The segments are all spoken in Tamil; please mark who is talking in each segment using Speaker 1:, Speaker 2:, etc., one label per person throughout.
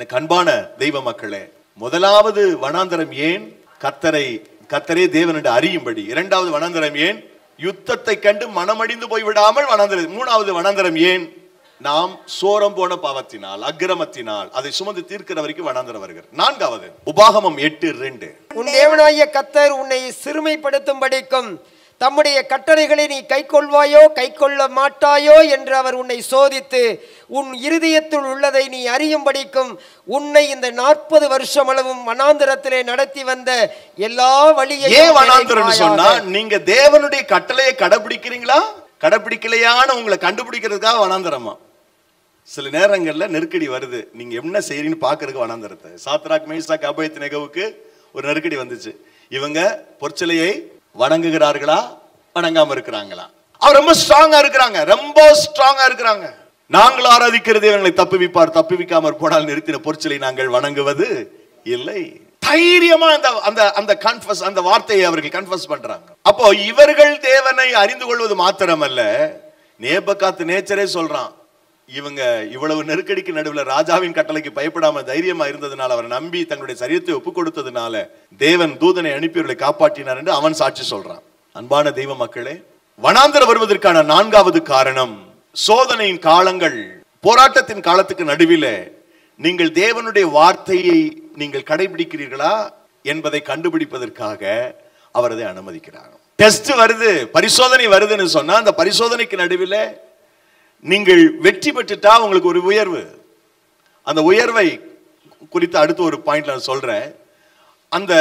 Speaker 1: எனக்கு அன்பான தெய்வ மக்களே முதலாவது வனாந்தரம் ஏன் கத்தரை கத்தரே தேவன் என்று அறியும்படி இரண்டாவது வனாந்தரம் ஏன் யுத்தத்தை கண்டு மனமடிந்து போய் விடாமல் வனாந்தரம் மூணாவது வனாந்தரம் ஏன் நாம் சோரம் போன பாவத்தினால் அக்கிரமத்தினால் அதை சுமந்து தீர்க்கிற வரைக்கும் வனாந்தரம் வருகிறது நான்காவது உபாகமம் எட்டு ரெண்டு
Speaker 2: உன் தேவனாகிய கத்தர் உன்னை சிறுமைப்படுத்தும்படிக்கும் தம்முடைய கட்டளைகளை நீ கைக்கொள்வாயோ கைக்கொள்ள மாட்டாயோ என்று அவர் உன்னை சோதித்து உன் இருதயத்தில் உள்ளதை நீ அறியும்படிக்கும் உன்னை இந்த நாற்பது வருஷம் அளவும் வனாந்திரத்திலே நடத்தி வந்த எல்லா வழியையும்
Speaker 1: ஏன் வனாந்தரம்னு சொன்னா
Speaker 2: நிறைவாயாக.
Speaker 1: நீங்க தேவனுடைய கட்டளையை கடைபிடிக்கிறீங்களா கடைபிடிக்கலையான்னு உங்களை கண்டுபிடிக்கிறதுக்காக வனாந்தரமா சில நேரங்கள்ல நெருக்கடி வருது நீங்க என்ன செய்றீங்கன்னு பாக்குறதுக்கு வனாந்தரத்தை சாத்ராக் மேசாக் அபயத் நெகவுக்கு ஒரு நெருக்கடி வந்துச்சு இவங்க பொற்சிலையை வணங்குகிறார்களா வணங்காம இருக்கிறாங்களா அவர் ரொம்ப ஸ்ட்ராங்கா இருக்கிறாங்க ரொம்ப ஸ்ட்ராங்கா இருக்கிறாங்க நாங்கள் ஆராதிக்கிற தேவங்களை தப்புவிப்பார் தப்புவிக்காமற் போனால் நிறுத்தின பொற்சிலை நாங்கள் வணங்குவது இல்லை தைரியமா அந்த அந்த அந்த கன்ஃபஸ் அந்த வார்த்தையை அவர்கள் கன்ஃபஸ் பண்றாங்க அப்போ இவர்கள் தேவனை அறிந்து கொள்வது மாத்திரமல்ல நேபக்காத்து நேச்சரே சொல்றான் இவங்க இவ்வளவு நெருக்கடிக்கு நடுவுல ராஜாவின் கட்டளைக்கு பயப்படாம தைரியமா இருந்ததுனால அவர் நம்பி தங்களுடைய சரியத்தை ஒப்பு கொடுத்ததுனால தேவன் தூதனை அனுப்பி அவர்களை காப்பாற்றினார் என்று அவன் சாட்சி சொல்றான் அன்பான தெய்வ மக்களே வனாந்தரம் வருவதற்கான நான்காவது காரணம் சோதனையின் காலங்கள் போராட்டத்தின் காலத்துக்கு நடுவிலே நீங்கள் தேவனுடைய வார்த்தையை நீங்கள் கடைபிடிக்கிறீர்களா என்பதை கண்டுபிடிப்பதற்காக அவர் அதை அனுமதிக்கிறார் டெஸ்ட் வருது பரிசோதனை வருதுன்னு சொன்னா அந்த பரிசோதனைக்கு நடுவில் நீங்கள் வெற்றி பெற்றுட்டா உங்களுக்கு ஒரு உயர்வு அந்த உயர்வை குறித்து அடுத்த ஒரு பாயிண்ட்ல நான் சொல்றேன் அந்த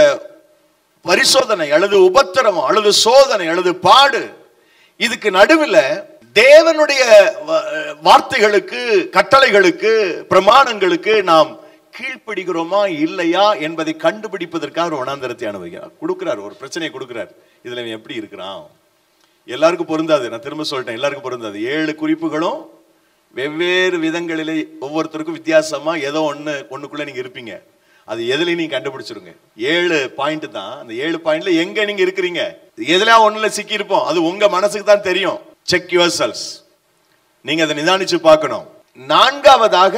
Speaker 1: பரிசோதனை அல்லது உபத்திரமம் அல்லது சோதனை அல்லது பாடு இதுக்கு நடுவில் தேவனுடைய வ- வார்த்தைகளுக்கு கட்டளைகளுக்கு பிரமாணங்களுக்கு நாம் கீழ்ப்படுகிறோமா இல்லையா என்பதை கண்டுபிடிப்பதற்காக ஒரு வனாந்தரத்தை அனுபவிக்கிறார் கொடுக்கிறார் ஒரு பிரச்சனையை கொடுக்கிறார் இதுல இவன் எப்படி இருக்கிறான் எல்லாருக்கும் பொருந்தாது நான் திரும்ப சொல்லிட்டேன் எல்லாருக்கும் பொருந்தாது ஏழு குறிப்புகளும் வெவ்வேறு விதங்களிலே ஒவ்வொருத்தருக்கும் வித்தியாசமா ஏதோ ஒண்ணு ஒண்ணுக்குள்ள நீங்க இருப்பீங்க அது எதுலயும் நீங்க கண்டுபிடிச்சிருங்க ஏழு பாயிண்ட் தான் அந்த ஏழு பாயிண்ட்ல எங்க நீங்க இருக்கிறீங்க எதுலயா ஒண்ணுல சிக்கி இருப்போம் அது உங்க மனசுக்கு தான் தெரியும் செக் யுவர் செல்ஸ் நீங்க அதை நிதானிச்சு பார்க்கணும் நான்காவதாக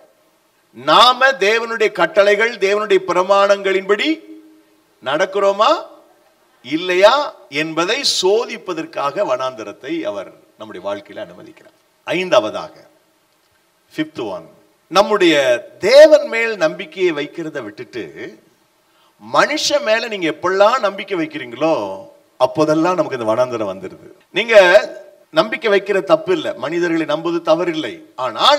Speaker 1: நாம தேவனுடைய கட்டளைகள் தேவனுடைய பிரமாணங்களின்படி நடக்கிறோமா இல்லையா என்பதை சோதிப்பதற்காக வனாந்தரத்தை அவர் நம்முடைய வாழ்க்கையில அனுமதிக்கிறார் ஐந்தாவதாக ஃபிஃப்த் ஒன் நம்முடைய தேவன் மேல் நம்பிக்கையை வைக்கிறத விட்டுட்டு மனுஷன் மேல நீங்க எப்பெல்லாம் நம்பிக்கை வைக்கிறீங்களோ அப்போதெல்லாம் நமக்கு இந்த வனாந்தரம் வந்துருது நீங்க நம்பிக்கை வைக்கிற தப்பு இல்லை மனிதர்களை நம்புவது தவறில்லை ஆனால்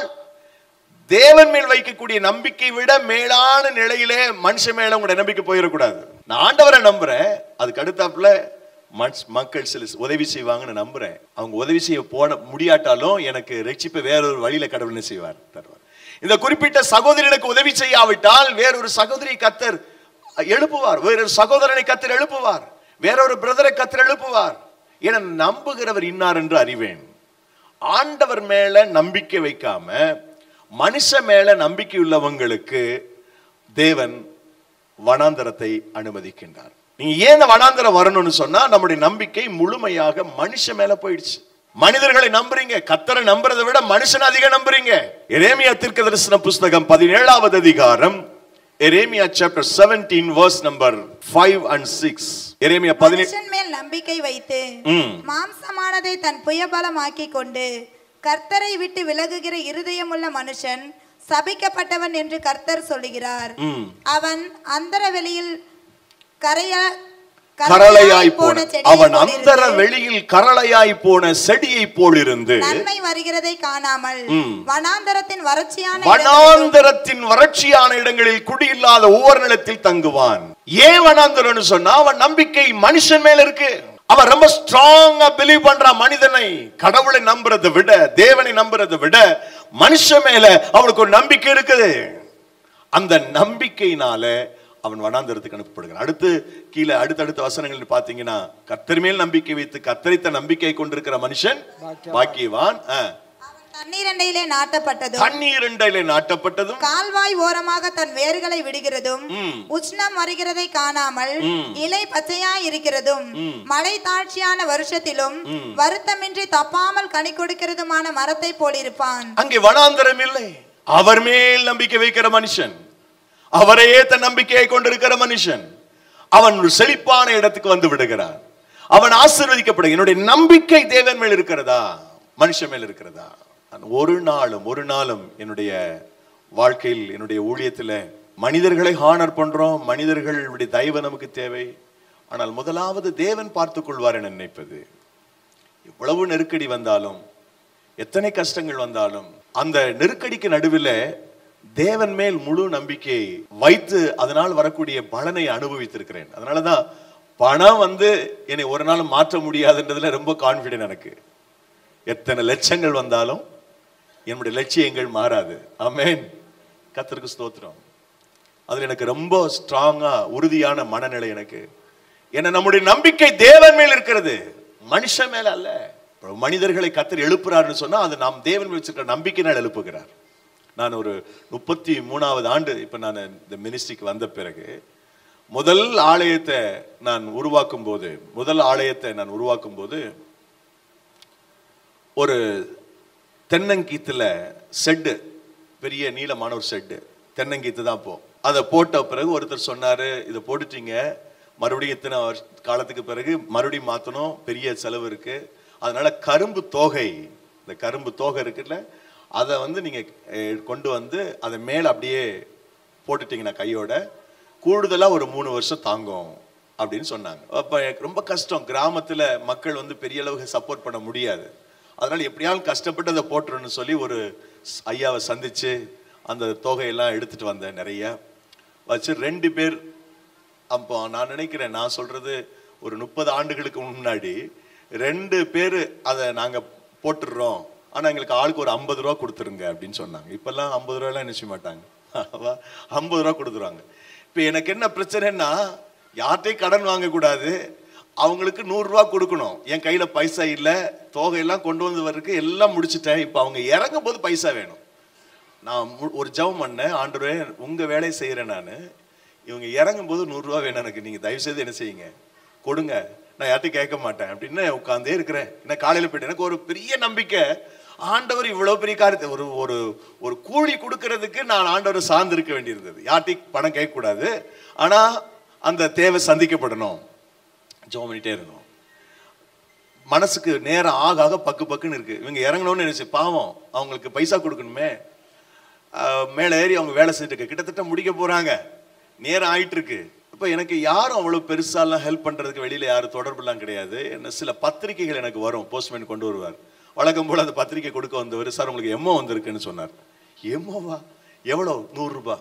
Speaker 1: தேவன் மேல் வைக்கக்கூடிய நம்பிக்கை விட மேலான நிலையிலே மனுஷன் மேல உங்களுடைய நம்பிக்கை போயிடக்கூடாது நான் ஆண்டவரை நம்புறேன் அதுக்கு அடுத்தாப்புல மனுஷ- மக்கள் சில உதவி செய்வாங்கன்னு நம்புறேன் அவங்க உதவி செய்ய போன முடியாட்டாலும் எனக்கு ரட்சிப்பை வேறொரு வழியில கடவுள் என்ன செய்வார் தருவார் இந்த குறிப்பிட்ட சகோதரனுக்கு உதவி செய்யாவிட்டால் வேறொரு சகோதரி கத்தர் எழுப்புவார் வேறொரு சகோதரனை கத்தர் எழுப்புவார் வேறொரு பிரதரை கத்தர் எழுப்புவார் என நம்புகிறவர் இன்னார் என்று அறிவேன் ஆண்டவர் மேல நம்பிக்கை வைக்காம மனுஷ மேல நம்பிக்கை உள்ளவங்களுக்கு தேவன் வனாந்தரத்தை அனுமதிக்கின்றார் நீங்க ஏன் இந்த வனாந்தரம் வரணும்னு சொன்னா நம்முடைய நம்பிக்கை முழுமையாக மனுஷ மேல போயிடுச்சு மனிதர்களை நம்புறீங்க கத்தரை நம்புறதை விட மனுஷன் அதிகம் நம்புறீங்க எரேமியா தீர்க்க தரிசன புஸ்தகம் பதினேழாவது அதிகாரம் எரேமியா சாப்டர் 17 verse நம்பர் 5 and 6 எரேமியா பதினேழு
Speaker 3: மனுஷன் மேல் நம்பிக்கை வைத்து
Speaker 1: ம்.
Speaker 3: மாம்சமானதை தன் புயபலமாக்கிக் கொண்டு கர்த்தரை விட்டு விலகுகிற இருதயமுள்ள மனுஷன் சபிக்கப்பட்டவன் என்று கர்த்தர் சொல்லுகிறார்
Speaker 1: ம்.
Speaker 3: அவன் அந்தர வெளியில் கரைய
Speaker 1: கரளையாய் போன
Speaker 3: செடியைப்
Speaker 1: அவன்
Speaker 3: போலிருந்து
Speaker 1: அந்தர வெளியில் கரளையாய் போன செடியை போல் இருந்து
Speaker 3: நன்மை வருகிறதை காணாமல் வனாந்தரத்தின் வறட்சியான இடங்களிலும்
Speaker 1: வனாந்தரத்தின் வறட்சியான இடங்களில் குடியில்லாத ஒவ்வொரு நிலத்தில் தங்குவான் ஏன் வனாந்தரம்னு சொன்னா அவன் நம்பிக்கை மனுஷன் மேல இருக்கு அவன் ரொம்ப ஸ்ட்ராங்கா பிலீவ் பண்றான் மனிதனை கடவுளை நம்புறதை விட தேவனை நம்புறதை விட மனுஷன் மேல அவனுக்கு ஒரு நம்பிக்கை இருக்குது அந்த நம்பிக்கையினால அவன் வனாந்தரத்துக்கு அனுப்பப்படுகிறான் அடுத்து கீழே அடுத்தடுத்த வசனங்கள் பார்த்தீங்கன்னா கர்த்தர் மேல் நம்பிக்கை வைத்து கத்தரித்த நம்பிக்கை கொண்டிருக்கிற மனுஷன் பாக்கியவான் ஆ.
Speaker 3: அவன் தண்ணீரண்டையிலே நாட்டப்பட்டதும்
Speaker 1: தண்ணீரண்டையிலே நாட்டப்பட்டதும்
Speaker 3: கால்வாய் ஓரமாக தன் வேர்களை விடுகிறதும்
Speaker 1: ம்.
Speaker 3: உஷ்ணம் வருகிறதை காணாமல் இலை பச்சையாய் இருக்கிறதும் மழை தாழ்ச்சியான வருஷத்திலும் வருத்தமின்றி தப்பாமல் கனி கொடுக்கிறதுமான மரத்தை போலிருப்பான்
Speaker 1: அங்கே வனாந்தரம் இல்லை அவர் மேல் நம்பிக்கை வைக்கிற மனுஷன் அவரையே தன் நம்பிக்கையை கொண்டிருக்கிற மனுஷன் அவன் ஒரு செழிப்பான இடத்துக்கு வந்து விடுகிறான் அவன் ஆசீர்வதிக்கப்படும் என்னுடைய நம்பிக்கை தேவன் மேல் இருக்கிறதா மனுஷன் மேல் இருக்கிறதா நான் ஒரு நாளும் ஒரு நாளும் என்னுடைய வாழ்க்கையில் என்னுடைய ஊழியத்துல மனிதர்களை ஹானர் பண்றோம் மனிதர்களுடைய தயவு நமக்கு தேவை ஆனால் முதலாவது தேவன் பார்த்துக் கொள்வார் என நினைப்பது எவ்வளவு நெருக்கடி வந்தாலும் எத்தனை கஷ்டங்கள் வந்தாலும் அந்த நெருக்கடிக்கு நடுவில் தேவன் மேல் முழு நம்பிக்கை வைத்து அதனால் வரக்கூடிய பலனை அனுபவித்திருக்கிறேன் அதனாலதான் பணம் வந்து என்னை ஒரு நாள் மாற்ற முடியாதுன்றதுல ரொம்ப கான்பிடென்ட் எனக்கு எத்தனை லட்சங்கள் வந்தாலும் என்னுடைய லட்சியங்கள் மாறாது ஆமென் கர்த்தருக்கு ஸ்தோத்திரம் அதுல எனக்கு ரொம்ப ஸ்ட்ராங்கா உறுதியான மனநிலை எனக்கு ஏன்னா நம்முடைய நம்பிக்கை தேவன் மேல் இருக்கிறது மனுஷன் மேல அல்ல இப்ப மனிதர்களை கத்தர் எழுப்புறாருன்னு சொன்னா அது நாம் தேவன் மேல் வச்சிருக்கிற நம்பிக்கையினால் எழுப்புகிறார் நான் ஒரு முப்பத்தி மூணாவது ஆண்டு இப்ப நான் இந்த மினிஸ்ட்ரிக்கு வந்த பிறகு முதல் ஆலயத்தை நான் உருவாக்கும் போது முதல் ஆலயத்தை நான் உருவாக்கும் போது ஒரு தென்னங்கீத்துல செட்டு பெரிய நீளமான ஒரு செட்டு தென்னங்கீத்து தான் போ அதை போட்ட பிறகு ஒருத்தர் சொன்னாரு இதை போட்டுட்டீங்க மறுபடியும் இத்தனை வருஷ காலத்துக்கு பிறகு மறுபடியும் மாத்தணும் பெரிய செலவு இருக்கு அதனால கரும்பு தோகை இந்த கரும்பு தோகை இருக்குல்ல அதை வந்து நீங்க அஹ், கொண்டு வந்து அதை மேல அப்படியே போட்டுட்டீங்கன்னா கையோட கூடுதலா ஒரு மூணு வருஷம் தாங்கும் அப்படின்னு சொன்னாங்க அப்ப எனக்கு ரொம்ப கஷ்டம் கிராமத்துல மக்கள் வந்து பெரிய அளவுக்கு சப்போர்ட் பண்ண முடியாது அதனால எப்படியாவது கஷ்டப்பட்டு அதை போட்டுருன்னு சொல்லி ஒரு ஸ்- ஐயாவை சந்திச்சு அந்த தொகையெல்லாம் எடுத்துட்டு வந்தேன் நிறைய வச்சு ரெண்டு பேர் அப்போ நான் நினைக்கிறேன் நான் சொல்றது ஒரு முப்பது ஆண்டுகளுக்கு முன்னாடி ரெண்டு பேர் அதை நாங்க போட்டுடுறோம் ஆனா எங்களுக்கு ஆளுக்கு ஒரு ஐம்பது ரூபா கொடுத்துருங்க அப்படின்னு சொன்னாங்க இப்பெல்லாம் ஐம்பது ரூபாய்லாம் என்ன செய்ய மாட்டாங்க ஐம்பது ரூபா கொடுத்துருவாங்க இப்போ எனக்கு என்ன பிரச்சனைன்னா யார்கிட்டையும் கடன் வாங்கக்கூடாது அவங்களுக்கு நூறுரூவா கொடுக்கணும் என் கையில பைசா இல்லை தொகையெல்லாம் கொண்டு வந்து வர்றதுக்கு எல்லாம் முடிச்சிட்டேன் இப்போ அவங்க இறங்கும் போது பைசா வேணும் நான் மு- ஒரு ஜெபம் பண்ணேன் ஆண்டவரே உங்க வேலையை செய்யறேன் நான் இவங்க இறங்கும் போது நூறுரூவா வேணும் எனக்கு நீங்க தயவு செய்து என்ன செய்யுங்க கொடுங்க நான் யார்ட்டையும் கேட்க மாட்டேன் அப்படின்னு உட்காந்தே இருக்கிறேன் என்ன காலையில போயிட்டு எனக்கு ஒரு பெரிய நம்பிக்கை ஆண்டவர் இவ்வளவு பெரிய காரியத்தை ஒரு ஒரு ஒரு கூலி கொடுக்கறதுக்கு நான் ஆண்டவரை சார்ந்து இருக்க வேண்டியிருந்தது யார்ட்டையும் பணம் கேட்கக்கூடாது ஆனா அந்த தேவை சந்திக்கப்படணும் ஜெபம் பண்ணிட்டே இருந்தோம் மனசுக்கு நேரம் ஆக ஆக பக்கு பக்குன்னு இருக்கு இவங்க இறங்கணும்னு நினைச்சு பாவம் அவங்களுக்கு பைசா கொடுக்கணுமே ஆஹ் மேலே ஏறி அவங்க வேலை செஞ்சுட்டு இருக்கு. கிட்டத்தட்ட முடிக்க போறாங்க நேரம் ஆயிட்டு இருக்கு இப்போ எனக்கு யாரும் அவ்வளோ பெருசாலாம் ஹெல்ப் பண்றதுக்கு வெளியில யாரும் தொடர்புலாம் கிடையாது என்ன சில பத்திரிக்கைகள் எனக்கு வரும் போஸ்ட்மேன் கொண்டு வருவார் வழக்கம் போல அந்த பத்திரிக்கை கொடுக்க வந்தவர் சார் உங்களுக்கு எம்மோ வந்திருக்குன்னு சொன்னார் எம்மோவா எவ்வளோ நூறுரூபா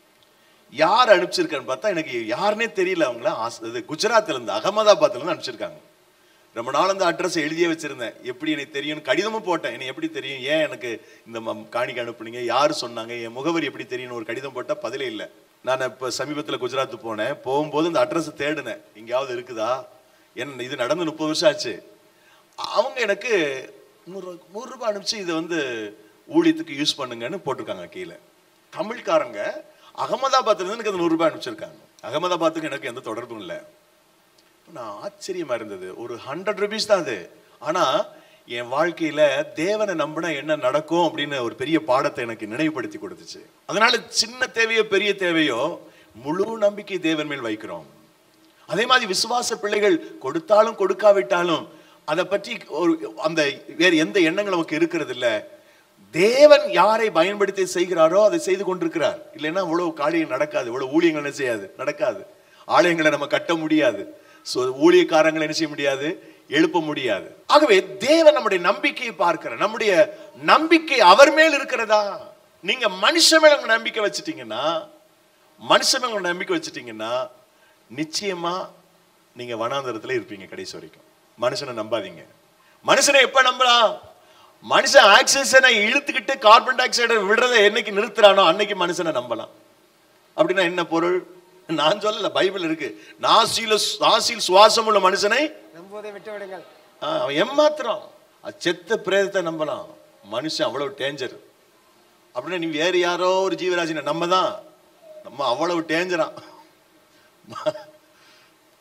Speaker 1: யார் அனுப்பிச்சிருக்கான்னு பார்த்தா எனக்கு யாருன்னே தெரியல அவங்கள ஆஸ்- இது குஜராத்ல இருந்து அகமதாபாத்ல இருந்து அனுப்பிச்சிருக்காங்க ரொம்ப நாள் அந்த அட்ரஸ் எழுதியே வச்சிருந்தேன் எப்படி எனக்கு தெரியும்னு கடிதமும் போட்டேன் எனக்கு எப்படி தெரியும் ஏன் எனக்கு இந்த ம- காணிக்கை அனுப்புனீங்க யார் சொன்னாங்க என் முகவரி எப்படி தெரியும்னு ஒரு கடிதம் போட்டா பதிலே இல்லை நான் இப்போ சமீபத்தில் குஜராத் போனேன் போகும்போது இந்த அட்ரஸ் தேடினேன் எங்கேயாவது இருக்குதா என்ன இது நடந்து முப்பது வருஷம் ஆச்சு அவங்க எனக்கு நூறு நூறுரூபா அனுப்பிச்சு இதை வந்து ஊழியத்துக்கு யூஸ் பண்ணுங்கன்னு போட்டிருக்காங்க கீழே தமிழ்காரங்க அகமதாபாத்ல இருந்து எனக்கு அந்த நூறுரூபா அனுப்பிச்சிருக்காங்க அகமதாபாத்துக்கு எனக்கு எந்த தொடர்பும் இல்லை நான் ஆச்சரியமா இருந்தது ஒரு ஹண்ட்ரட் ருபீஸ் தான் அது ஆனா என் வாழ்க்கையில தேவனை நம்பினா என்ன நடக்கும் அப்படின்னு ஒரு பெரிய பாடத்தை எனக்கு நினைவுபடுத்தி கொடுத்துச்சு அதனால சின்ன தேவையோ பெரிய தேவையோ முழு நம்பிக்கை தேவன் மேல் வைக்கிறோம் அதே மாதிரி விசுவாச பிள்ளைகள் கொடுத்தாலும் கொடுக்காவிட்டாலும் அதை பற்றி ஒரு அந்த வேறு எந்த எண்ணங்கள் நமக்கு இருக்கிறது இல்ல தேவன் யாரை பயன்படுத்தி செய்கிறாரோ அதை செய்து கொண்டிருக்கிறார் இல்லைன்னா இவ்வளவு காரியம் நடக்காது இவ்வளவு ஊழியங்கள் என்ன செய்யாது நடக்காது ஆலயங்களை நம்ம கட்ட முடியாது ஸோ ஊழியக்காரங்களை என்ன செய்ய முடியாது எழுப்ப முடியாது ஆகவே தேவன் நம்முடைய நம்பிக்கையை பார்க்கிறார் நம்முடைய நம்பிக்கை அவர் மேல் இருக்கிறதா நீங்க மனுஷன் மேல உங்க நம்பிக்கை வச்சுட்டீங்கன்னா மனுஷன் மேல உங்க நம்பிக்கை வச்சுட்டீங்கன்னா நிச்சயமா நீங்க வனாந்தரத்துல இருப்பீங்க கடைசி வரைக்கும் மனுஷனை நம்பாதீங்க மனுஷனை எப்ப நம்பலாம் மனுஷன் ஆக்சிஜனை இழுத்துக்கிட்டு கார்பன் டை ஆக்சைடை விடுறதை என்னைக்கு நிறுத்துறானோ அன்னைக்கு மனுஷனை நம்பலாம் அப்படின்னா என்ன பொருள் நான் சொல்லல பைபிள் இருக்கு நாசியில நாசியில் சுவாசம் உள்ள மனுஷனை
Speaker 2: நம்புவதை விட்டு விடுங்கள்
Speaker 1: ஆ, அவன் ஏமாத்துறான் அது செத்த பிரேதத்தை நம்பலாம் மனுஷன் அவ்வளவு டேஞ்சர் அப்படின்னா நீ வேற யாரோ ஒரு ஜீவராசினை நம்ம தான் நம்ம அவ்வளவு டேஞ்சரா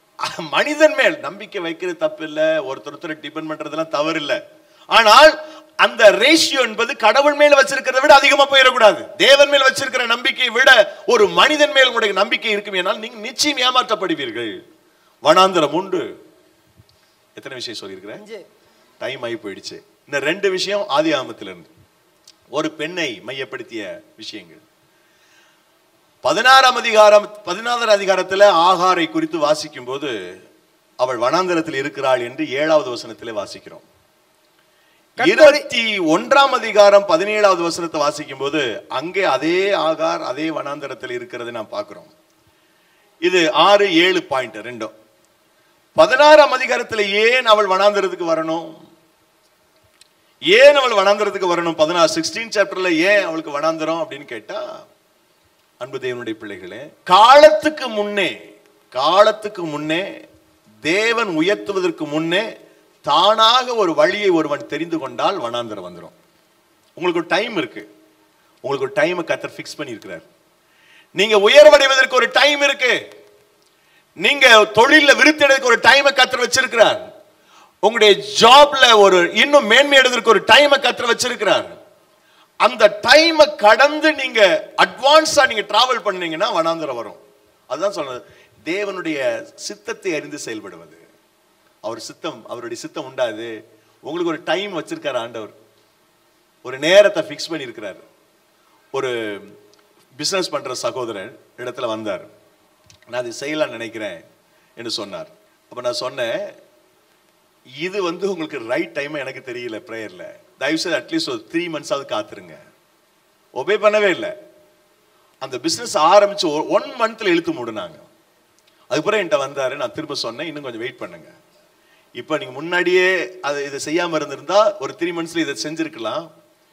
Speaker 1: மனிதன் மேல் நம்பிக்கை வைக்கிறது தப்பு இல்ல ஒருத்தர் ஒருத்தர் டிபெண்ட் பண்றதெல்லாம் தவறு இல்ல ஆனால் அந்த ரேஷியோ என்பது கடவுள் மேல் வச்சிருக்கிறத விட அதிகமா போயிடக்கூடாது தேவன் மேல் வச்சிருக்கிற நம்பிக்கையை விட ஒரு மனிதன் மேல் உங்களுடைய நம்பிக்கை இருக்கும் என்னால் நீங்க நிச்சயம் ஏமாற்றப்படுவீர்கள் வனாந்திரம் உண்டு எத்தனை விஷயம் சொல்லியிருக்கிறேன்
Speaker 2: அஞ்சு
Speaker 1: டைம் ஆகி போயிடுச்சு இந்த ரெண்டு விஷயம் ஆதி இருந்து ஒரு பெண்ணை மையப்படுத்திய விஷயங்கள் பதினாறாம் அதிகாரம் பதினாறாம் அதிகாரத்துல ஆகாரை குறித்து வாசிக்கும் போது அவள் வனாந்தரத்தில் இருக்கிறாள் என்று ஏழாவது வசனத்திலே வாசிக்கிறோம்
Speaker 2: கர்த்தரை-
Speaker 1: இருபத்தி ஒன்றாம் அதிகாரம் பதினேழாவது வசனத்தை வாசிக்கும் போது அங்கே அதே ஆகார் அதே வனாந்தரத்தில் இருக்கிறதை நாம் பார்க்கிறோம் இது ஆறு ஏழு பாயிண்ட் ரெண்டும் பதினாறாம் அதிகாரத்துல ஏன் அவள் வனாந்தரத்துக்கு வரணும் ஏன் அவள் வனாந்தரத்துக்கு வரணும் பதினாறு சிக்ஸ்டீன் சாப்டர்ல ஏன் அவளுக்கு வனாந்தரம் அப்படின்னு கேட்டா அன்பு தேவனுடைய பிள்ளைகளே காலத்துக்கு முன்னே காலத்துக்கு முன்னே தேவன் உயர்த்துவதற்கு முன்னே தானாக ஒரு வழியை ஒருவன் தெரிந்து கொண்டால் வனாந்தரம் வந்துடும் உங்களுக்கு ஒரு டைம் இருக்கு உங்களுக்கு ஒரு டைமை கத்தர் ஃபிக்ஸ் பண்ணியிருக்கிறார் நீங்க உயர்வடைவதற்கு ஒரு டைம் இருக்கு நீங்க தொழில்ல விருத்தடைவதற்கு ஒரு டைமை கத்தர் வச்சிருக்கிறார் உங்களுடைய ஜாப்ல ஒரு இன்னும் மேன்மை அடைவதற்கு ஒரு டைமை கத்தர் வச்சிருக்கிறார் அந்த டைமை கடந்து நீங்க அட்வான்ஸா நீங்க டிராவல் பண்ணீங்கன்னா வனாந்தரம் வரும் அதுதான் சொல்றது தேவனுடைய சித்தத்தை அறிந்து செயல்படுவது அவர் சித்தம் அவருடைய சித்தம் உண்டாது உங்களுக்கு ஒரு டைம் வச்சிருக்காரு ஆண்டவர் ஒரு நேரத்தை ஃபிக்ஸ் பண்ணியிருக்கிறார் ஒரு பிசினஸ் பண்ற சகோதரன் இடத்துல வந்தார் நான் அதை செய்யலாம்னு நினைக்கிறேன் என்று சொன்னார் அப்ப நான் சொன்னேன் இது வந்து உங்களுக்கு ரைட் டைம் எனக்கு தெரியல ப்ரேயர்ல தயவுசெய்து அட்லீஸ்ட் ஒரு த்ரீ மந்த்ஸாவது காத்துருங்க ஒபே பண்ணவே இல்லை அந்த பிசினஸ் ஆரம்பிச்சு ஒன் மந்த்ல இழுத்து மூடினாங்க அதுக்கப்புறம் என்கிட்ட வந்தாரு நான் திரும்ப சொன்னேன் இன்னும் கொஞ்சம் வெயிட் பண்ணுங்க இப்போ நீங்க முன்னாடியே அது இதை செய்யாம இருந்திருந்தா ஒரு த்ரீ மந்த்ஸ்ல இதை செஞ்சிருக்கலாம்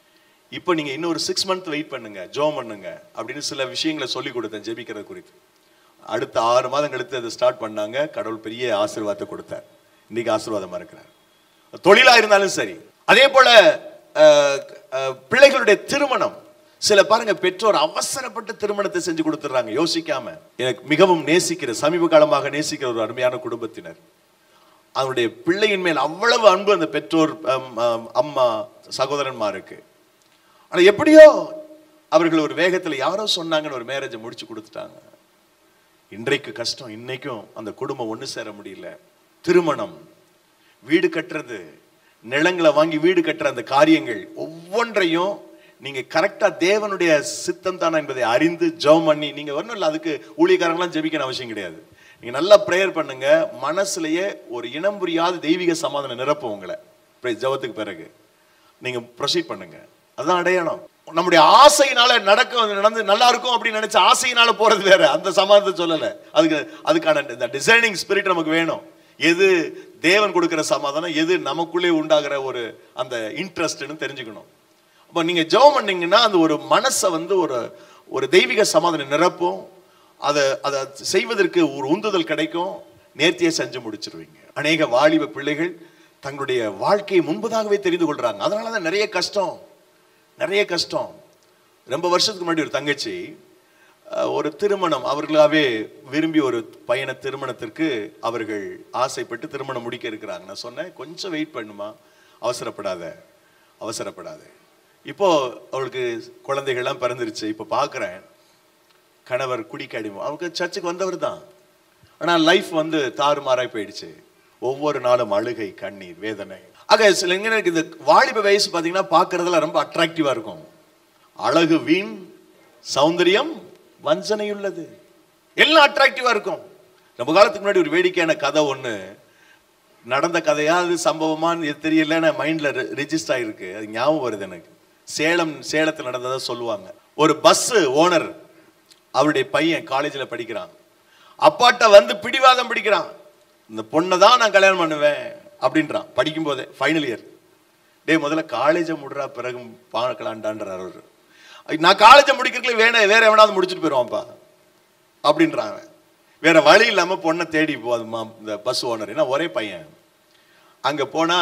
Speaker 1: இப்போ நீங்க இன்னும் ஒரு சிக்ஸ் மந்த் வெயிட் பண்ணுங்க ஜோம் பண்ணுங்க அப்படின்னு சில விஷயங்களை சொல்லி கொடுத்தேன் ஜெபிக்கிறது குறித்து அடுத்த ஆறு மாதம் கழித்து அதை ஸ்டார்ட் பண்ணாங்க கடவுள் பெரிய ஆசீர்வாதத்தை கொடுத்தார் இன்னைக்கு ஆசீர்வாதமா இருக்கிறார் தொழிலா இருந்தாலும் சரி அதே போல அஹ், அஹ், பிள்ளைகளுடைய திருமணம் சில பாருங்க பெற்றோர் அவசரப்பட்டு திருமணத்தை செஞ்சு கொடுத்துறாங்க யோசிக்காம எனக்கு மிகவும் நேசிக்கிற சமீப காலமாக நேசிக்கிற ஒரு அருமையான குடும்பத்தினர் அவருடைய பிள்ளையின் மேல் அவ்வளவு அன்பு அந்த பெற்றோர் அம், அம், அம்மா சகோதரன்மாருக்கு ஆனா எப்படியோ அவர்கள் ஒரு வேகத்துல யாரோ சொன்னாங்கன்னு ஒரு மேரேஜை முடிச்சு கொடுத்துட்டாங்க இன்றைக்கு கஷ்டம் இன்னைக்கும் அந்த குடும்பம் ஒண்ணு சேர முடியல திருமணம் வீடு கட்டுறது நிலங்களை வாங்கி வீடு கட்டுற அந்த காரியங்கள் ஒவ்வொன்றையும் நீங்க கரெக்டா தேவனுடைய சித்தம் தானா என்பதை அறிந்து ஜெபம் பண்ணி நீங்க ஒன்றும் இல்லை அதுக்கு ஊழியக்காரங்களாம் ஜெபிக்கணும் அவசியம் கிடையாது நீங்க நல்லா ப்ரேயர் பண்ணுங்க மனசுலயே ஒரு இனம் புரியாத தெய்வீக சமாதானம் நிரப்பும் உங்களை pray- ஜெபத்துக்கு பிறகு நீங்க ப்ரொசீட் பண்ணுங்க அதான் அடையாளம் நம்முடைய ஆசையினால நடக்க நடந்து நல்லா இருக்கும் அப்படின்னு நினைச்ச ஆசையினால போறது வேற அந்த சமாதானத்தை சொல்லல அதுக்கு அதுக்கான இந்த டிசைனிங் ஸ்பிரிட் நமக்கு வேணும் எது தேவன் கொடுக்கிற சமாதானம் எது நமக்குள்ளே உண்டாகிற ஒரு அந்த இன்ட்ரெஸ்ட்னு தெரிஞ்சுக்கணும் அப்போ நீங்க ஜெபம் பண்ணீங்கன்னா அந்த ஒரு மனசை வந்து ஒரு ஒரு தெய்வீக சமாதானம் நிரப்பும் அதை அதை செய்வதற்கு ஒரு உந்துதல் கிடைக்கும் நேர்த்தியை செஞ்சு முடிச்சிருவீங்க அநேக வாலிப பிள்ளைகள் தங்களுடைய வாழ்க்கையை முன்பதாகவே தெரிந்து கொள்றாங்க அதனால தான் நிறைய கஷ்டம் நிறைய கஷ்டம் ரொம்ப வருஷத்துக்கு முன்னாடி ஒரு தங்கச்சி அஹ், ஒரு திருமணம் அவர்களாவே விரும்பி ஒரு பையனை திருமணத்திற்கு அவர்கள் ஆசைப்பட்டு திருமணம் முடிக்க இருக்கிறாங்க நான் சொன்னேன் கொஞ்சம் வெயிட் பண்ணுமா அவசரப்படாத அவசரப்படாத இப்போ அவளுக்கு குழந்தைகள்லாம் பிறந்துருச்சு இப்போ பார்க்குறேன் கணவர் குடிக்க அடிமை அவருக்கு சர்ச்சுக்கு வந்தவர் தான் ஆனால் லைஃப் வந்து தாறுமாறாய் போயிடுச்சு ஒவ்வொரு நாளும் அழுகை கண்ணீர் வேதனை ஆக சில இளைஞருக்கு இந்த வாலிப வயசு பார்த்தீங்கன்னா பார்க்கறதுல ரொம்ப அட்ராக்டிவா இருக்கும் அழகு வீண் சௌந்தரியம் வஞ்சனையுள்ளது எல்லாம் அட்ராக்டிவா இருக்கும் ரொம்ப காலத்துக்கு முன்னாடி ஒரு வேடிக்கையான கதை ஒண்ணு நடந்த கதையா அது சம்பவமான்னு எது தெரியல நான் மைண்ட்ல ரெஜிஸ்டர் ஆயிருக்கு அது ஞாபகம் வருது எனக்கு சேலம் சேலத்தில் நடந்ததா சொல்லுவாங்க ஒரு பஸ் ஓனர் அவருடைய பையன் காலேஜில் படிக்கிறான் அப்பாட்ட வந்து பிடிவாதம் பிடிக்கிறான் இந்த பொண்ணை தான் நான் கல்யாணம் பண்ணுவேன் அப்படின்றான் படிக்கும் போதே ஃபைனல் இயர் டேய் முதல்ல காலேஜை முடுறா பிறகு பார்க்கலான்டான்றார் அவரு நான் காலேஜை முடிக்கிறதுல வேண வேற எவனாவது முடிச்சுட்டு போயிடுவான்ப்பா அப்படின்றான் அவன். வேற வழி இல்லாம பொண்ணை தேடி போதுமா இந்த பஸ் ஓனர் ஏன்னா ஒரே பையன் அங்க போனா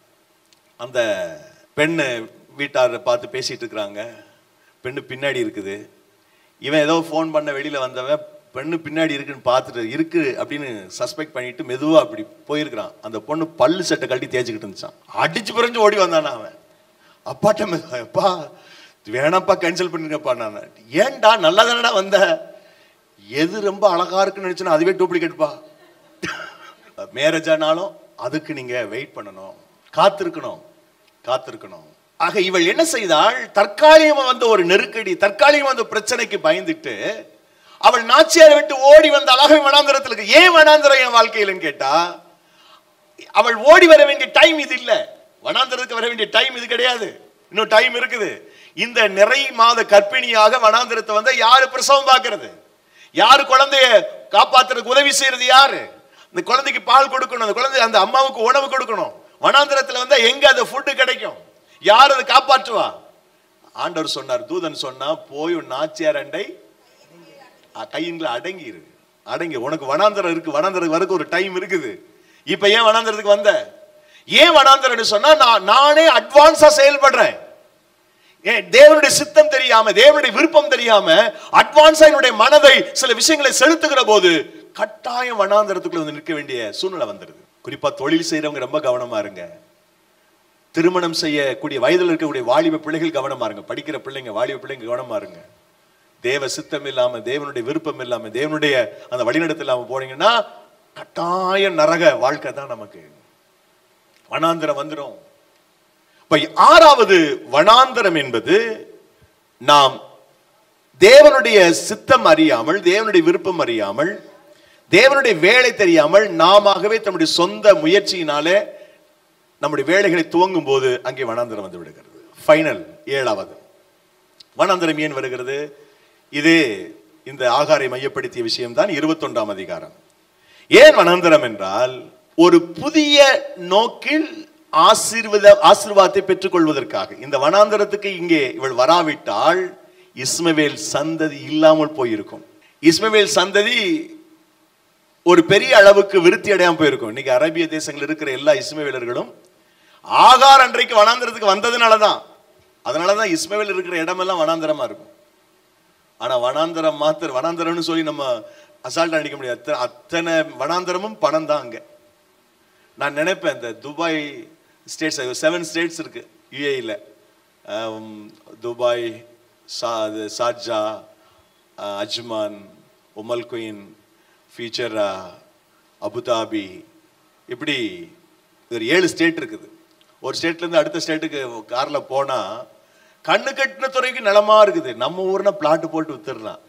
Speaker 1: அந்த பெண்ணு வீட்டாரை பார்த்து பேசிட்டு இருக்கிறாங்க பெண்ணு பின்னாடி இருக்குது இவன் ஏதோ ஃபோன் பண்ண வெளியில வந்தவன் பெண்ணு பின்னாடி இருக்குன்னு பார்த்துட்டு இருக்கு அப்படின்னு சஸ்பெக்ட் பண்ணிட்டு மெதுவா அப்படி போயிருக்கிறான் அந்த பொண்ணு பல்லு சட்டை கழட்டி தேய்ச்சிக்கிட்டு இருந்துச்சான் அடிச்சு பிறஞ்சு ஓடி வந்தானா அவன் அப்பாட்ட மெதுவா, அப்பா வேணாப்பா கேன்சல் பண்ணிருக்கப்பா நான் ஏன்டா நல்லா தானடா வந்த எது ரொம்ப அழகா இருக்குன்னு நினைச்சேன்னா அதுவே டூப்ளிகேட்ப்பா மேரேஜ் ஆனாலும் அதுக்கு நீங்க வெயிட் பண்ணணும் காத்திருக்கணும் காத்திருக்கணும் ஆக இவள் என்ன செய்தாள் தற்காலிகமா வந்த ஒரு நெருக்கடி தற்காலிகமா வந்த பிரச்சனைக்கு பயந்துட்டு அவள் நாச்சியாரை விட்டு ஓடி வந்த அழகை வனாந்தரத்தில் இருக்கு ஏன் வனாந்தரம் என் வாழ்க்கையிலன்னு கேட்டா அவள் ஓடி வர வேண்டிய டைம் இது இல்ல வனாந்தரத்துக்கு வர வேண்டிய டைம் இது கிடையாது இன்னும் டைம் இருக்குது இந்த நிறை மாத கர்ப்பிணியாக வனாந்தரத்தை வந்த யாரு பிரசவம் பார்க்கிறது யாரு குழந்தைய காப்பாத்துறதுக்கு உதவி செய்யறது யாரு இந்த குழந்தைக்கு பால் கொடுக்கணும் அந்த குழந்தை அந்த அம்மாவுக்கு உணவு கொடுக்கணும் வனாந்தரத்துல வந்தா எங்க அந்த ஃபுட்டு கிடைக்கும் யார் அதை காப்பாற்றுவா ஆண்டவர் சொன்னார் தூதன் சொன்னா போய் உன் நாச்சியார் அண்டை கையில அடங்கி இரு அடங்கி உனக்கு வனாந்தரம் இருக்கு வனாந்தரம் வரைக்கும் ஒரு டைம் இருக்குது இப்ப ஏன் வனாந்தரத்துக்கு வந்த ஏன் வனாந்தரம்னு சொன்னா நான் நானே அட்வான்ஸா செயல்படுறேன் ஏன் தேவனுடைய சித்தம் தெரியாம தேவனுடைய விருப்பம் தெரியாம அட்வான்ஸா என்னுடைய மனதை சில விஷயங்களை செலுத்துகிற போது கட்டாயம் வனாந்தரத்துக்குள்ள வந்து நிற்க வேண்டிய சூழ்நிலை வந்துருது குறிப்பா தொழில் செய்யறவங்க ரொம்ப கவனமா இருங்க திருமணம் செய்யக்கூடிய வயதில் இருக்கக்கூடிய வாலிப பிள்ளைகள் கவனமா இருங்க படிக்கிற பிள்ளைங்க வாலிப பிள்ளைங்க கவனமா இருங்க தேவ சித்தம் இல்லாம தேவனுடைய விருப்பம் இல்லாம தேவனுடைய அந்த வழிநடத்தல் இல்லாம போனீங்கன்னா கட்டாய நரக வாழ்க்கை தான் நமக்கு வனாந்தரம் வந்துடும் இப்ப ஆறாவது வனாந்தரம் என்பது நாம் தேவனுடைய சித்தம் அறியாமல் தேவனுடைய விருப்பம் அறியாமல் தேவனுடைய வேலை தெரியாமல் நாமவே தம்முடைய சொந்த முயற்சியினாலே நம்முடைய வேலைகளை துவங்கும் போது அங்கே வனாந்தரம் வந்து விடுகிறது ஃபைனல் ஏழாவது வனாந்தரம் ஏன் வருகிறது இது இந்த ஆகாரை மையப்படுத்திய விஷயம்தான் இருபத்தொன்றாம் அதிகாரம் ஏன் வனாந்தரம் என்றால் ஒரு புதிய நோக்கில் ஆசீர்வாத ஆசீர்வாதத்தை பெற்றுக்கொள்வதற்காக இந்த வனாந்தரத்துக்கு இங்கே இவள் வராவிட்டால் இஸ்மவேல் சந்ததி இல்லாமல் போயிருக்கும் இஸ்மவேல் சந்ததி ஒரு பெரிய அளவுக்கு விருத்தி அடையாம போயிருக்கும் இன்னைக்கு அரேபிய தேசங்கள் இருக்கிற எல்லா இஸ்மவேலர்களும் ஆகார் அன்றைக்கு வனாந்தரத்துக்கு வந்ததுனால தான் அதனால தான் இஸ்மவேல் இருக்கிற இடமெல்லாம் வனாந்தரமா இருக்கும் ஆனா வனாந்தரம் மாத்திர வனாந்தரம்னு சொல்லி நம்ம அசால்ட் அடிக்க முடியாது அத்தனை- அத்தனை வனாந்தரமும் பணம் தான் அங்க நான் நினைப்பேன் இந்த துபாய் ஸ்டேட்ஸ் செவன் ஸ்டேட்ஸ் இருக்கு யுஏஇல துபாய் சா அது ஷார்ஜா அஹ், அஜ்மான் உமல் குயின் ஃபீச்சரா அபுதாபி இப்படி ஒரு ஏழு ஸ்டேட் இருக்குது ஒரு ஸ்டேட்ல இருந்து அடுத்த ஸ்டேட்டுக்கு கார்ல போனா கண்ணு கட்டின துறைக்கு நிலமா இருக்குது நம்ம ஊர்னா பிளாட் போட்டு வித்துடலாம்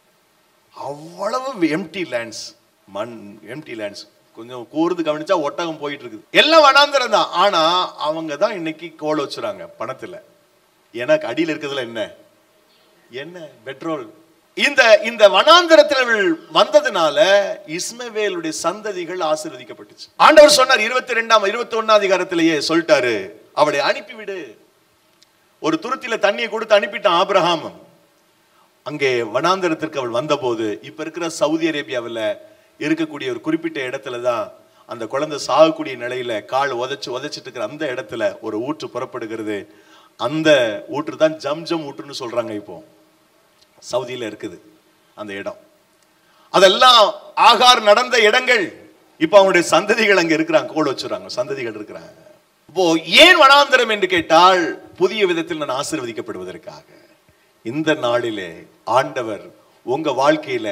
Speaker 1: அவ்வளவு எம்டி லேண்ட்ஸ் மண் எம்டி லேண்ட்ஸ் கொஞ்சம் கூர்ந்து கவனிச்சா ஒட்டகம் போயிட்டு இருக்குது எல்லாம் வனாந்தரம் தான் ஆனா அவங்க தான் இன்னைக்கு கோல் வச்சுறாங்க பணத்துல எனக்கு அடியில் இருக்கிறதுல என்ன என்ன பெட்ரோல் இந்த இந்த வனாந்தரத்தில் வந்ததுனால இஸ்மவேலுடைய சந்ததிகள் ஆசீர்வதிக்கப்பட்டுச்சு ஆண்டவர் சொன்னார் இருபத்தி ரெண்டாம் இருபத்தி ஒன்னாம் அதிகாரத்திலேயே சொல்லிட்டாரு அவளை அனுப்பிவிடு ஒரு துருத்தில தண்ணியை கொடுத்து அனுப்பிட்டான் ஆபிரகாம் அங்கே வனாந்தரத்திற்கு அவள் வந்தபோது இப்ப இருக்கிற சவுதி அரேபியாவில் இருக்கக்கூடிய ஒரு குறிப்பிட்ட இடத்துல தான் அந்த குழந்தை சாகக்கூடிய நிலையில கால் உதைச்சு உதைச்சிட்டு இருக்கிற அந்த இடத்துல ஒரு ஊற்று புறப்படுகிறது அந்த ஊற்று தான் ஜம்ஜம் ஊற்றுன்னு சொல்றாங்க இப்போ சவுதியில இருக்குது அந்த இடம் அதெல்லாம் ஆகார் நடந்த இடங்கள் இப்ப அவங்களுடைய சந்ததிகள் அங்க இருக்கிறாங்க கோல் வச்சுறாங்க சந்ததிகள் இருக்கிறாங்க இப்போ ஏன் வனாந்தரம் என்று கேட்டால் புதிய விதத்தில் நான் ஆசீர்வதிக்கப்படுவதற்காக இந்த நாளிலே ஆண்டவர் உங்க வாழ்க்கையில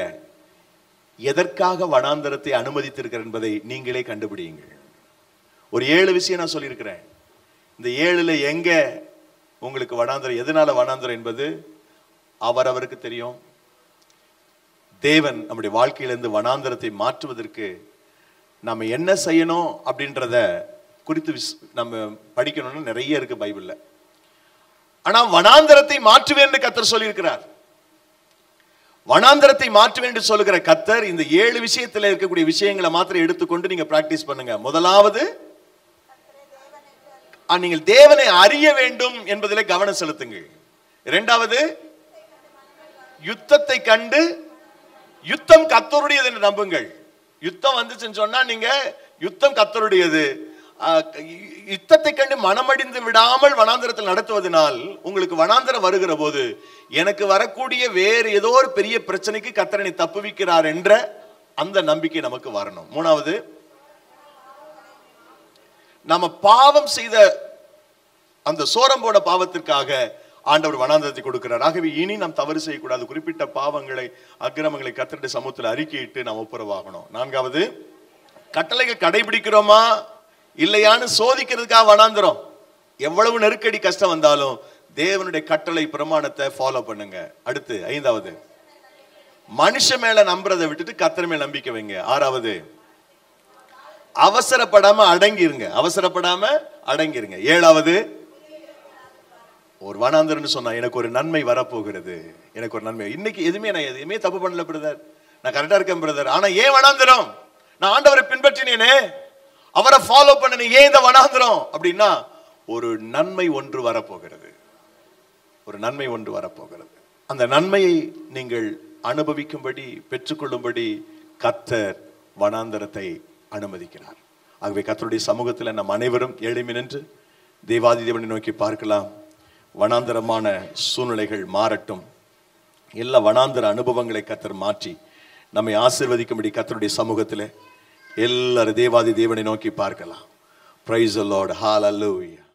Speaker 1: எதற்காக வனாந்தரத்தை அனுமதித்திருக்கிறார் என்பதை நீங்களே கண்டுபிடியுங்கள் ஒரு ஏழு விஷயம் நான் சொல்லியிருக்கிறேன் இந்த ஏழுல எங்க உங்களுக்கு வனாந்தரம் எதனால வனாந்தரம் என்பது அவரவருக்கு தெரியும் தேவன் நம்முடைய வாழ்க்கையிலிருந்து வனாந்தரத்தை மாற்றுவதற்கு நம்ம என்ன செய்யணும் அப்படின்றத குறித்து விஸ்- நம்ம படிக்கணும்னு நிறைய இருக்கு பைபிள்ல ஆனா வனாந்தரத்தை மாற்றுவேன் என்று கத்தர் சொல்லியிருக்கிறார் வனாந்தரத்தை மாற்றுவேன் என்று சொல்லுகிற கத்தர் இந்த ஏழு விஷயத்துல இருக்கக்கூடிய விஷயங்களை மாத்திரம் எடுத்துக்கொண்டு நீங்க பிராக்டிஸ் பண்ணுங்க முதலாவது ஆ, நீங்கள் தேவனை அறிய வேண்டும் என்பதிலே கவனம் செலுத்துங்கள் இரண்டாவது யுத்தத்தை கண்டு யுத்தம் கத்தருடையது என்று நம்புங்கள் யுத்தம் வந்துச்சுன்னு சொன்னா நீங்க யுத்தம் கத்தருடையது ஆ, யு- யுத்தத்தை கண்டு மனமடிந்து விடாமல் வனாந்தரத்தில் நடத்துவதனால் உங்களுக்கு வனாந்தரம் வருகிற போது எனக்கு வரக்கூடிய வேறு ஏதோ ஒரு பெரிய பிரச்சனைக்கு கத்தரனை தப்புவிக்கிறார் என்ற அந்த நம்பிக்கை நமக்கு வரணும் மூணாவது நம்ம பாவம் செய்த அந்த சோரம்போட பாவத்திற்காக ஆண்டவர் வனாந்தரத்தை கொடுக்கிறார் ஆகவே இனி நாம் தவறு செய்யக்கூடாது குறிப்பிட்ட பாவங்களை அக்கிரமங்களை கத்தருடைய சமூகத்தில் அறிக்கையிட்டு நாம் ஒப்புரவாகணும் நான்காவது கட்டளைகள் கடைபிடிக்கிறோமா இல்லையான்னு சோதிக்கிறதுக்காக வனாந்திரம் எவ்வளவு நெருக்கடி கஷ்டம் வந்தாலும் தேவனுடைய கட்டளை பிரமாணத்தை ஃபாலோ பண்ணுங்க அடுத்து ஐந்தாவது மனுஷன் மேல நம்புறதை விட்டுட்டு கத்தர் மேல நம்பிக்கை வைங்க ஆறாவது அவசரப்படாம அடங்கிருங்க அவசரப்படாம அடங்கிருங்க ஏழாவது ஒரு வனாந்தரன்னு சொன்னா எனக்கு ஒரு நன்மை வரப்போகிறது எனக்கு ஒரு நன்மை இன்னைக்கு எதுவுமே நான் எதுவுமே தப்பு பண்ணல பிரதர் நான் கரெக்டா இருக்கேன் பிரதர் ஆனா ஏன் வனாந்தரம் நான் ஆண்டவரை பின்பற்றினேனே அவரை ஃபாலோ பண்ணனே ஏன் இந்த வனாந்தரம் அப்படின்னா ஒரு நன்மை ஒன்று வரப்போகிறது ஒரு நன்மை ஒன்று வரப்போகிறது அந்த நன்மையை நீங்கள் அனுபவிக்கும்படி பெற்றுக்கொள்ளும்படி கத்தர் வனாந்தரத்தை அனுமதிக்கிறார் ஆகவே கத்தருடைய சமூகத்தில் நம் அனைவரும் எளிமை நின்று தேவாதி தேவனை நோக்கி பார்க்கலாம் வனாந்தரமான சூழ்நிலைகள் மாறட்டும் எல்லா வனாந்தர அனுபவங்களை கத்தர் மாற்றி நம்மை ஆசிர்வதிக்கும்படி கத்தருடைய சமூகத்தில் எல்லாரும் தேவாதி தேவனை நோக்கி பார்க்கலாம் பிரைஸ் லார்ட் ஹalleluya